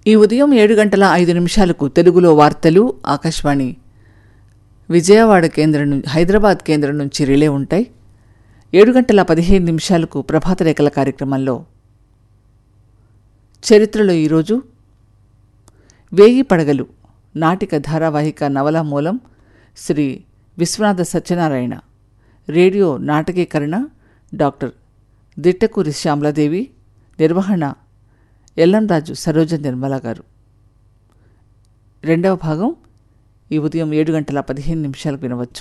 ఈ ఉదయం ఏడు గంటల ఐదు నిమిషాలకు తెలుగులో వార్తలు ఆకాశవాణి విజయవాడ కేంద్రం నుంచి హైదరాబాద్ కేంద్రం నుంచి రిలే ఉంటాయి ఏడు గంటల పదిహేను నిమిషాలకు ప్రభాత రేఖల కార్యక్రమంలో చరిత్రలో ఈరోజు వేయి పడగలు నాటిక ధారావాహిక నవల మూలం శ్రీ విశ్వనాథ సత్యనారాయణ రేడియో నాటకీకరణ డాక్టర్ దిట్టకూరి శ్యామలాదేవి నిర్వహణ ఎల్లంరాజు సరోజ నిర్మల గారు రెండవ భాగం ఈ ఉదయం ఏడు గంటల పదిహేను నిమిషాలకు వినవచ్చు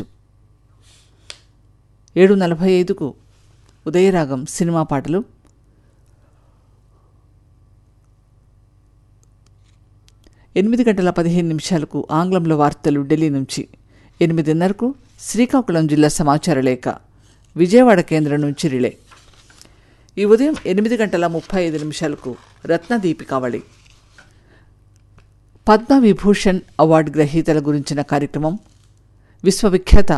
ఏడు నలభై ఐదుకు ఉదయరాగం సినిమా పాటలు ఎనిమిది గంటల పదిహేను నిమిషాలకు ఆంగ్లంలో వార్తలు ఢిల్లీ నుంచి ఎనిమిదిన్నరకు శ్రీకాకుళం జిల్లా సమాచార లేఖ విజయవాడ కేంద్రం నుంచి రిలే ఈ ఉదయం ఎనిమిది గంటల ముప్పై ఐదు నిమిషాలకు రత్నదీపికావళి పద్మవిభూషణ్ అవార్డు గ్రహీతల గురించిన కార్యక్రమం విశ్వవిఖ్యాత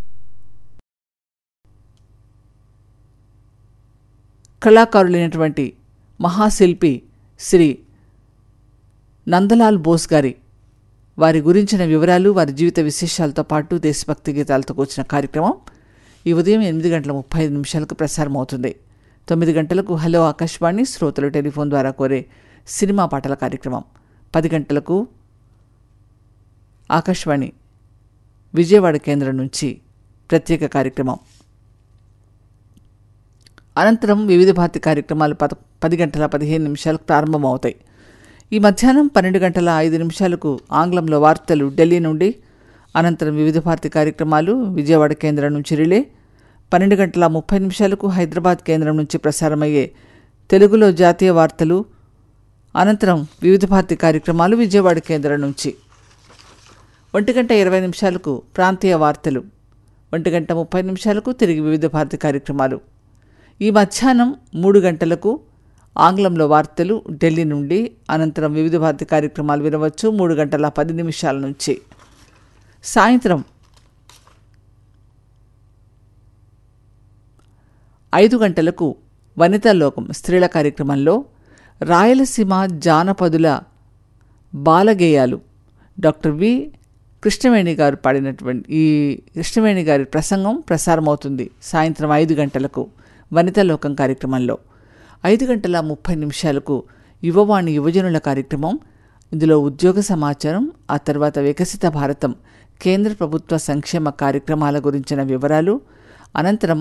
కళాకారులైనటువంటి మహాశిల్పి శ్రీ నందలాల్ బోస్ గారి వారి గురించిన వివరాలు వారి జీవిత విశేషాలతో పాటు దేశభక్తి గీతాలతో కూర్చిన కార్యక్రమం ఈ ఉదయం ఎనిమిది గంటల ముప్పై ఐదు నిమిషాలకు ప్రసారం అవుతుంది తొమ్మిది గంటలకు హలో ఆకాశవాణి శ్రోతలు టెలిఫోన్ ద్వారా కోరే సినిమా పాటల కార్యక్రమం పది గంటలకు ఆకాశవాణి విజయవాడ కేంద్రం నుంచి ప్రత్యేక కార్యక్రమం అనంతరం వివిధ భారతి కార్యక్రమాలు పద పది గంటల పదిహేను నిమిషాలకు ప్రారంభమవుతాయి ఈ మధ్యాహ్నం పన్నెండు గంటల ఐదు నిమిషాలకు ఆంగ్లంలో వార్తలు ఢిల్లీ నుండి అనంతరం వివిధ భారతి కార్యక్రమాలు విజయవాడ కేంద్రం నుంచి రిలే పన్నెండు గంటల ముప్పై నిమిషాలకు హైదరాబాద్ కేంద్రం నుంచి ప్రసారమయ్యే తెలుగులో జాతీయ వార్తలు అనంతరం వివిధ భారతి కార్యక్రమాలు విజయవాడ కేంద్రం నుంచి ఒంటి గంట ఇరవై నిమిషాలకు ప్రాంతీయ వార్తలు ఒంటి గంట ముప్పై నిమిషాలకు తిరిగి వివిధ భారతి కార్యక్రమాలు ఈ మధ్యాహ్నం మూడు గంటలకు ఆంగ్లంలో వార్తలు ఢిల్లీ నుండి అనంతరం వివిధ భారతి కార్యక్రమాలు వినవచ్చు మూడు గంటల పది నిమిషాల నుంచి సాయంత్రం ఐదు గంటలకు వనితా లోకం స్త్రీల కార్యక్రమంలో రాయలసీమ జానపదుల బాలగేయాలు డాక్టర్ వి కృష్ణవేణి గారు పాడినటువంటి ఈ కృష్ణవేణి గారి ప్రసంగం ప్రసారమవుతుంది సాయంత్రం ఐదు గంటలకు వనితా లోకం కార్యక్రమంలో ఐదు గంటల ముప్పై నిమిషాలకు యువవాణి యువజనుల కార్యక్రమం ఇందులో ఉద్యోగ సమాచారం ఆ తర్వాత వికసిత భారతం కేంద్ర ప్రభుత్వ సంక్షేమ కార్యక్రమాల గురించిన వివరాలు అనంతరం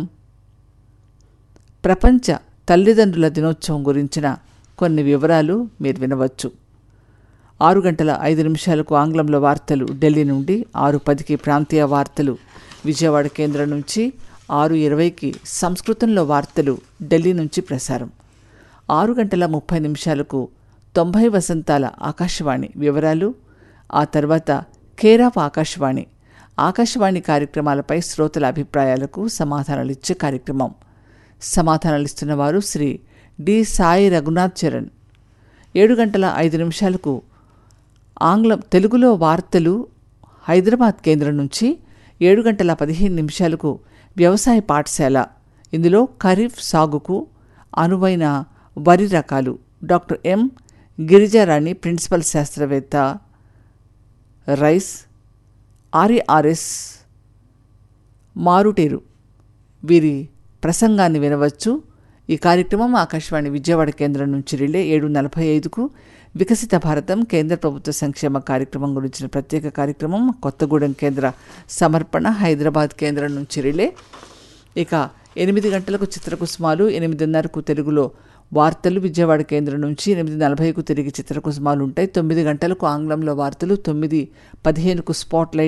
ప్రపంచ తల్లిదండ్రుల దినోత్సవం గురించిన కొన్ని వివరాలు మీరు వినవచ్చు ఆరు గంటల ఐదు నిమిషాలకు ఆంగ్లంలో వార్తలు ఢిల్లీ నుండి ఆరు పదికి ప్రాంతీయ వార్తలు విజయవాడ కేంద్రం నుంచి ఆరు ఇరవైకి సంస్కృతంలో వార్తలు ఢిల్లీ నుంచి ప్రసారం ఆరు గంటల ముప్పై నిమిషాలకు తొంభై వసంతాల ఆకాశవాణి వివరాలు ఆ తర్వాత కేర్ ఆఫ్ ఆకాశవాణి ఆకాశవాణి కార్యక్రమాలపై శ్రోతల అభిప్రాయాలకు సమాధానాలు ఇచ్చే కార్యక్రమం సమాధానాలు ఇస్తున్న వారు శ్రీ డి సాయి రఘునాథ్ చరణ్ ఏడు గంటల ఐదు నిమిషాలకు ఆంగ్లం తెలుగులో వార్తలు హైదరాబాద్ కేంద్రం నుంచి ఏడు గంటల పదిహేను నిమిషాలకు వ్యవసాయ పాఠశాల ఇందులో ఖరీఫ్ సాగుకు అనువైన వరి రకాలు డాక్టర్ ఎం గిరిజారాణి ప్రిన్సిపల్ శాస్త్రవేత్త రైస్ ఆర్ఏఆర్ఎస్ మారుటేరు వీరి ప్రసంగాన్ని వినవచ్చు ఈ కార్యక్రమం ఆకాశవాణి విజయవాడ కేంద్రం నుంచి రిలే ఏడు నలభై ఐదుకు వికసిత భారతం కేంద్ర ప్రభుత్వ సంక్షేమ కార్యక్రమం గురించిన ప్రత్యేక కార్యక్రమం కొత్తగూడెం కేంద్ర సమర్పణ హైదరాబాద్ కేంద్రం నుంచి రిలే ఇక ఎనిమిది గంటలకు చిత్రకుసుమాలు ఎనిమిదిన్నరకు తెలుగులో వార్తలు విజయవాడ కేంద్రం నుంచి ఎనిమిది నలభైకు తిరిగి చిత్రకుసుమాలు ఉంటాయి తొమ్మిది గంటలకు ఆంగ్లంలో వార్తలు తొమ్మిది పదిహేనుకు స్పాట్ లైట్